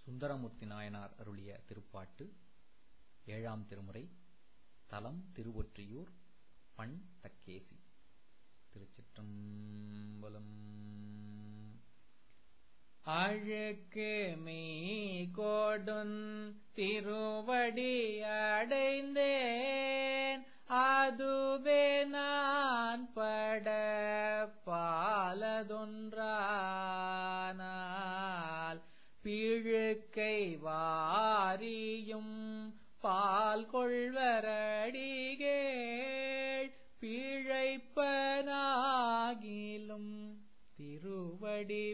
சுந்தரமூர்த்தி நாயனார் அருளிய திருப்பாட்டு ஏழாம் திருமுறை தலம் திருவொற்றியூர் பண் தக்கேசி திருச்சிற்றம்பலம் அழுக்கு மீ கோடுன் திருவடி அடைந்தேன் அதுவே நான் பட பாலதொன்றானால் பிழுக்கை வாரியும் பால் கொள்வரடிகேள் பிழைப்பனாகிலும் திருவடி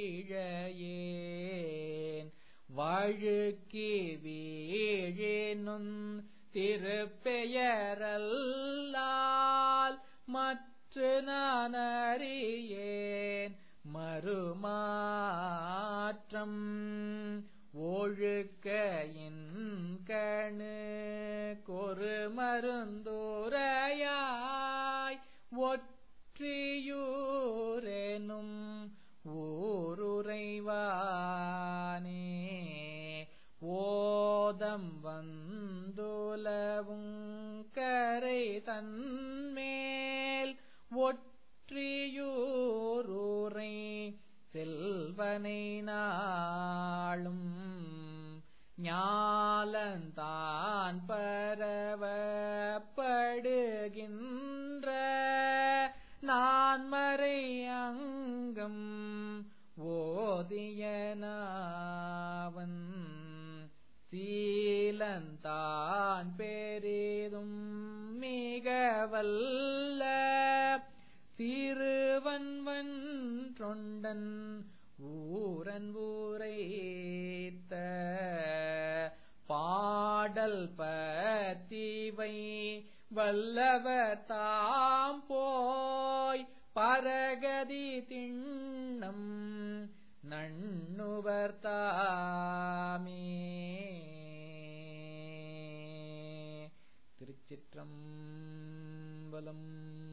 பிழையேன் வாழுக்கி வீழினும் திருப்பெயரல்லால் மற்ற நான் அறியேன் மறுமாற்றம் ஒழுக்கையின் கணு கொரு மருந்துரையாய் ஒற்றியூரெனும் ஊருரைவானே ஓதம் வந்துலவும் கரை தன்மேல் ஒற்றியூரூரை செல்வனை நாளும் ஞாலந்தான் பரவப்படுகின்ற நான் மறை அங்கம் ஓதியனாவன் சீலந்தான் பெரிதும் மிக வல்ல சிறுவன்வன் தொண்டன் ஊரன் ஊரைத்த பாடல் பத்திவை வல்லவர் தாம் போய் பரகதி திண்ணம் நண்ணுவர் தாமே திருச்சிற்றம்பலம்